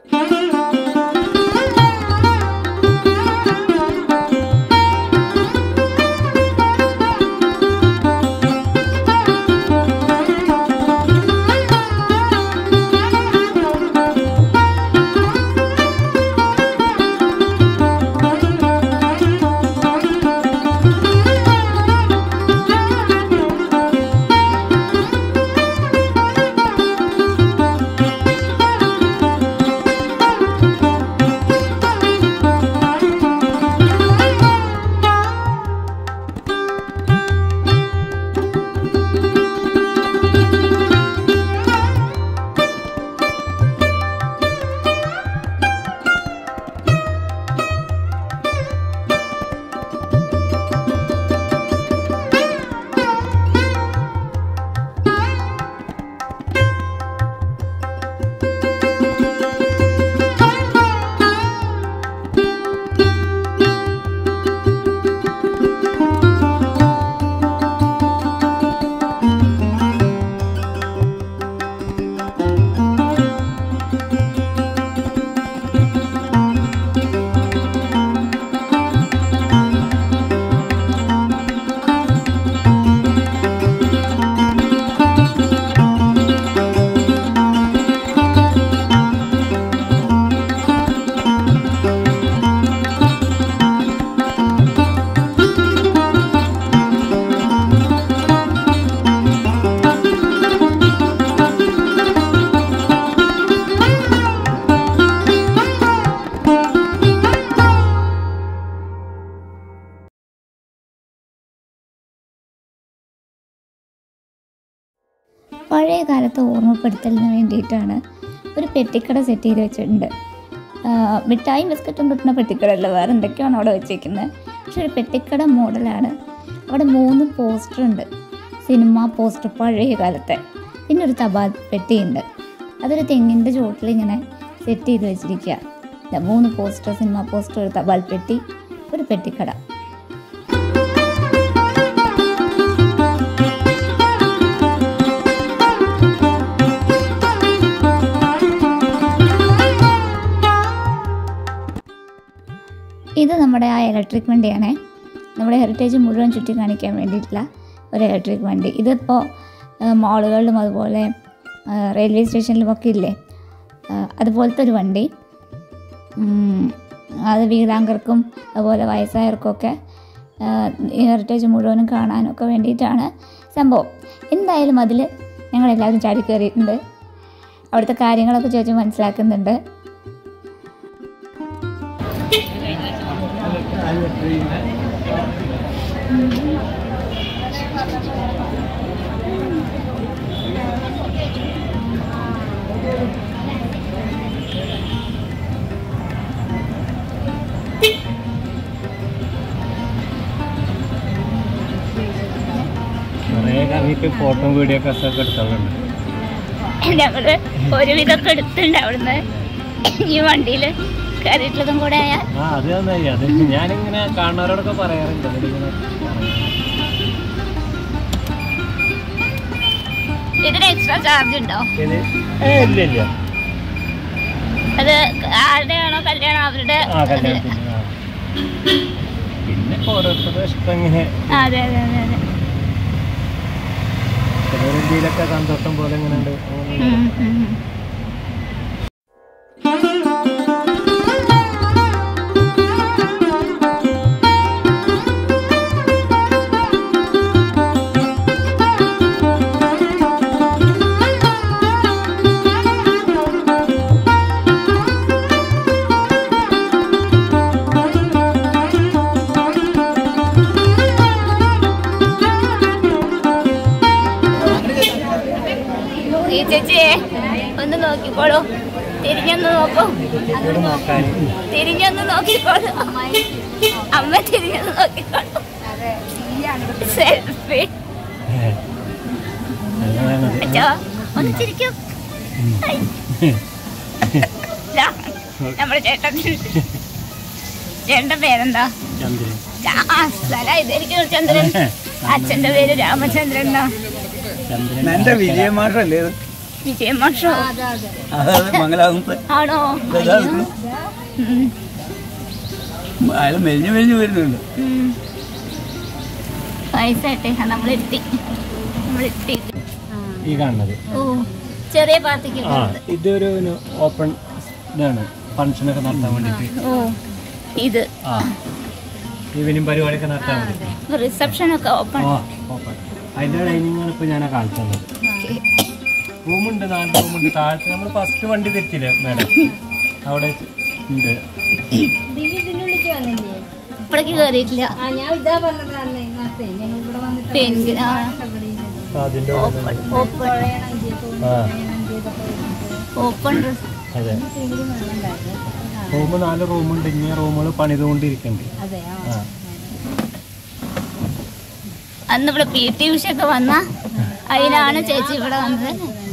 പഴയ കാലത്ത് ഓർമ്മപ്പെടുത്തലിന് വേണ്ടിയിട്ടാണ് ഒരു പെട്ടിക്കട സെറ്റ് ചെയ്ത് വെച്ചിട്ടുണ്ട് ആ, മിഠായും ബിസ്ക്കറ്റും കിട്ടുന്ന പെട്ടിക്കടയല്ല വേറെ എന്തൊക്കെയാണ് അവിടെ വെച്ചേക്കുന്നത് പക്ഷെ ഒരു പെട്ടിക്കട മോഡലാണ് അവിടെ മൂന്ന് പോസ്റ്റർ ഉണ്ട് സിനിമ പോസ്റ്റർ പഴയ കാലത്തെ പിന്നെ ഒരു തപാൽ പെട്ടിയുണ്ട് അതൊരു തെങ്ങിൻ്റെ ചുവട്ടിൽ ഇങ്ങനെ സെറ്റ് ചെയ്ത് വെച്ചിരിക്കുക ദാ മൂന്ന് പോസ്റ്റർ സിനിമ പോസ്റ്റർ ഒരു തപാൽ പെട്ടി ഒരു പെട്ടിക്കട ഇത് നമ്മുടെ ആ ഇലക്ട്രിക് വണ്ടിയാണേ നമ്മുടെ ഹെറിറ്റേജ് മുഴുവൻ ചുറ്റി കാണിക്കാൻ വേണ്ടിയിട്ടുള്ള ഒരു ഇലക്ട്രിക് വണ്ടി ഇതിപ്പോൾ മാളുകളിലും അതുപോലെ ആ, റെയിൽവേ സ്റ്റേഷനിലുമൊക്കെ ഇല്ലേ ആ, അതുപോലത്തെ ഒരു വണ്ടി ഉം, അത് വീടാങ്കർക്കും അതുപോലെ വയസ്സായവർക്കൊക്കെ ആ, ഈ ഹെറിറ്റേജ് മുഴുവനും കാണാനൊക്കെ വേണ്ടിയിട്ടാണ് സംഭവം എന്തായാലും അതിൽ ഞങ്ങളെല്ലാവരും ചാടി കയറിയിട്ടുണ്ട് അവിടുത്തെ കാര്യങ്ങളൊക്കെ ചോദിച്ച് മനസ്സിലാക്കുന്നുണ്ട് കുറേ കറങ്ങിയിട്ട് ഫോട്ടോ വീഡിയോ ഒക്കെ ഒക്കെ എടുത്തോളുണ്ട് ഞങ്ങൾ ഒരുവിധമൊക്കെ എടുത്തിട്ടുണ്ട് അവിടുന്ന് ഈ വണ്ടിയിൽ കയറിയിട്ടുള്ളതും കൂടെ ആയാൽ ആ അത് നന്നായി അത് ഞാനിങ്ങനെ കാണുന്നവരോടൊക്കെ പറയാറുണ്ട് അതിലിങ്ങനെ ഇതിന് എക്സ്ട്രാ ചാർജ് ഉണ്ടോ ഇത് ഏ ഇല്ല ഇല്ല അത് ആരുടെയാണോ കല്യാണം അവരുടെ ആ കല്യാണത്തിന് ആ പിന്നെ ഓരോരുത്തരുടെ ഇഷ്ടം ഇങ്ങനെ ആ, അതെ അതെ അതെ അതെ ചില രീതിയിലൊക്കെ സന്തോഷം പോലെ ഇങ്ങനെ ഉണ്ട് അങ്ങനെ ഉം, ഉം, ഉം. ഈ ചേച്ചിയെ ഒന്ന് നോക്കിക്കോളൂ തിരിഞ്ഞൊന്ന് നോക്കൂ ചേച്ചിയോട് നോക്കാൻ തിരിഞ്ഞൊന്ന് നോക്കിക്കോളൂ അമ്മ തിരിഞ്ഞൊന്ന് നോക്കിക്കോളൂ സെൽഫി നല്ലതാണത് അച്ഛോ ഒന്ന് ചിരിക്കൂ ഹായ്. ദാ, നമ്മുടെ ചേട്ടൻ ചേട്ടന്റെ പേരെന്താ ചന്ദ്രൻ ആ സ്ഥല ഇതായിരിക്കും ചന്ദ്രൻ അച്ഛന്റെ പേര് രാമചന്ദ്രൻ എന്നാ ചന്ദ്രൻ എന്റെ വിജയമാഷല്ലേ ഇത് വിജയമാഷോ അതായത് മംഗലാകുമ്പോ ആണോ ഇതാ അയ്യോ. ഉം, അയാൾ മെലിഞ്ഞു മെലിഞ്ഞു വരുന്നുണ്ട് ഉം. പൈസ ഇട്ടേക്കാം നമ്മളെത്തി നമ്മളെത്തി ഈ കാണുന്നത് ഓ ചെറിയ പാർട്ടിക്ക് ആ ഇതൊരു ഓപ്പൺ ഇതാണ് ഫംഗ്ഷനൊക്കെ നടത്താൻ വേണ്ടിയിട്ട് ഓ ഇത് ആ ഈവനിങ് പരിപാടിയൊക്കെ നടത്താൻ വേണ്ടി റിസപ്ഷൻ ഒക്കെ ഓപ്പൺ ആ ഓപ്പൺ അതിൻ്റെ ഡൈനിങ് ആണ് ഇപ്പോൾ ഞാൻ കാണിച്ചു തന്നത് റൂമുണ്ട് നാല് റൂമുണ്ട് താഴത്ത് നമ്മൾ ഫസ്റ്റ് വണ്ടി തെറ്റില്ലേ മാഡം അവിടെ ഉണ്ട് ഇപ്പോഴേക്ക് കയറിയിട്ടില്ല പെൻഗിൻ ആ അതിൻ്റെ ഓപ്പൺ ഓപ്പൺ ആ ഓപ്പൺ അതെ റൂം നാല് റൂമുണ്ട് ഇനി റൂമുകൾ പണിതുകൊണ്ടിരിക്കുന്നുണ്ട് ആ അന്ന് ഇവിടെ പി ടി ഉഷ ഒക്കെ വന്ന അതിലാണ് ചേച്ചി ഇവിടെ വന്നത്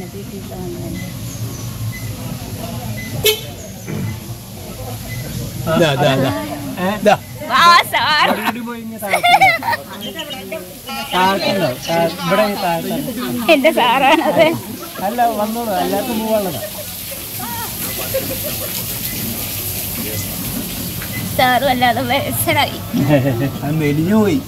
ഇതാ, ഇതാ, ഇതാ. ഏ? ഇതാ. ആ സാർ ഇവിടെ പോയി ഇങ്ങ് താഴത്തുണ്ടാവും. താഴത്തുണ്ടാവും. താഴത്ത് ഇവിടെ ഈ താഴത്താണ് എന്റെ സാറാണത് അല്ല വന്നോളൂ എല്ലാവർക്കും പോവാനുള്ളതാ സാറും അല്ലാതെ വയസ്സനായി അത് മെലിഞ്ഞു പോയി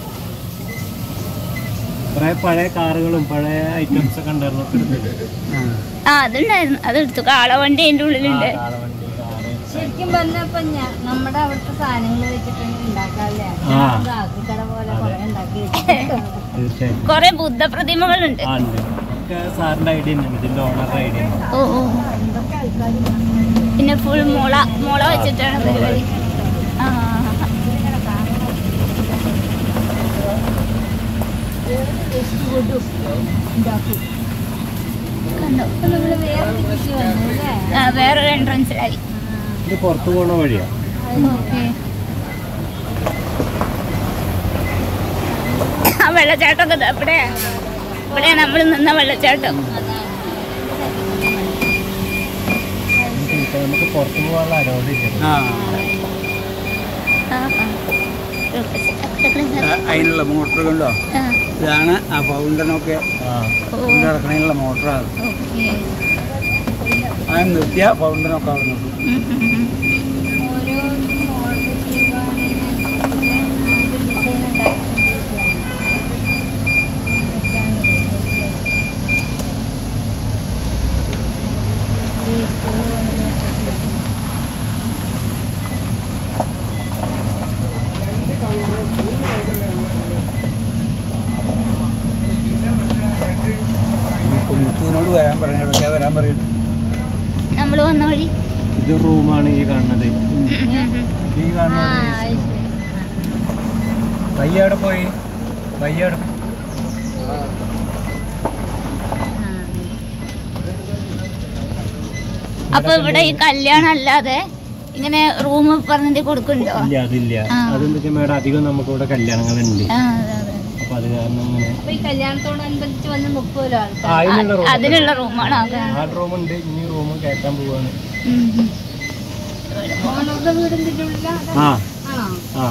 കുറെ പഴയ കാറുകളും പഴയ ഐറ്റംസ് ഒക്കെ ഉണ്ടായിരുന്നു ഒക്കെ എടുത്തിട്ട്. ആ അതുണ്ടായിരുന്നു അതെടുത്തു കാളവണ്ടി അതിന്റെ ഉള്ളിലുണ്ട് ആ, കാളവണ്ടി, കാറ്. ശരിക്കും പറഞ്ഞപ്പോ ഞാൻ നമ്മുടെ അവിടുത്തെ സാധനങ്ങൾ വെച്ചിട്ട് ഉണ്ടാക്കാല്ലേ ആ. ആക്കിക്കട പോലെ കുറെ ഉണ്ടാക്കി വെച്ചിട്ടുണ്ട് തീർച്ചയായും കൊറേ ബുദ്ധ പ്രതിമകളുണ്ട് ആ ഉണ്ട് ഒക്കെ സാറിന്റെ ഐഡിയ തന്നെയാണ് ഇതിന്റെ ഓണറുടെ ഐഡിയ ആണ് ഓ ഓ പിന്നെ ഫുൾ മുള മുള വെച്ചിട്ടാണ് പരിപാടി ആ കണ്ടോ ഇപ്പൊ നമ്മള് വേറെ തിരിച്ചു വന്നു അല്ലേ ആ, വേറൊരു എൻട്രൻസിലായി ഇത് പുറത്തു പോണ വഴിയാ ഓക്കെ ആ വെള്ളച്ചാട്ടമൊക്കെ ദാ ഇവിടെ ഇവിടെ നമ്മൾ നിന്ന വെള്ളച്ചാട്ടം ഇപ്പൊ നമുക്ക് പുറത്തു പോകാനുള്ള അലോഡ് ഇല്ല ആ ആ, ആ. ആ, അതിനുള്ള മോട്ടർ കണ്ടോ ആ, ഇതാണ് ആ ഫൗണ്ടനൊക്കെ ആ ഓ, ഇറക്കണതിനുള്ള മോട്ടറാണ് ഓക്കേ. അത് നിർത്തിയ ഫൗണ്ടനൊക്കെ അവിടെ നിർത്തും ഉം, ഉം, ഉം. ഓരോ മോഡൽ ചെയ്യുവാണെങ്കിൽ നമുക്ക് ഡിസൈൻ ഉണ്ടാക്കി മുത്തുവിനോട് വരാൻ പറഞ്ഞു ഇടയ്ക്ക് വരാൻ പറയും നമ്മൾ വന്ന വഴി ഇത് റൂമാണ് ഈ കാണുന്നത് ഉം, ഉം, ഉം. ഈ ആ കാണുന്നത് അത് ശരി. വയ്യാടെ പോയി വയ്യാടെ ആ. അപ്പൊ ഇവിടെ ഈ കല്യാണം അല്ലാതെ ഇങ്ങനെ റൂം പറഞ്ഞിട്ട് കൊടുക്കുന്നുണ്ടോ ഇല്ല അതില്ല ആ. അതെന്താ വെച്ചാൽ മേഡം അധികം നമുക്ക് ഇവിടെ കല്യാണങ്ങളുണ്ട് ആ, അതെ, അതെ. അപ്പൊ അത് കാരണം ഇങ്ങനെ അപ്പൊ ഈ കല്യാണത്തോടനുബന്ധിച്ച് വന്ന് മുക്കുമല്ലോ ആ ആൾക്കാർ അതിനുള്ള റൂം അതിനുള്ള റൂമാണ് അത് ആ റൂമുണ്ട് ഇനി റൂം കയറ്റാൻ പോവാണ് ഉം, ഉം. ഓണറുടെ വീടിന്റെ ഉള്ളിലാ ആ ആണോ ആ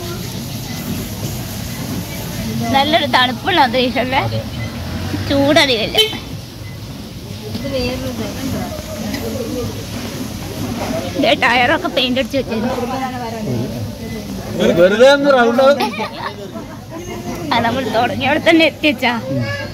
നല്ലൊരു തണുപ്പുള്ള അന്തരീക്ഷമല്ലേ അതെ ചൂടധികമില്ല ഇത് വേറൊരു ഇത് കണ്ടോ? ദേ ടയറൊക്കെ പെയിന്റ് അടിച്ച് വെച്ചിരുന്നു വെറുതെ ഒന്ന് റൗണ്ട് ആ നമ്മൾ തുടങ്ങിയവിടെ തന്നെ എത്തിച്ചാ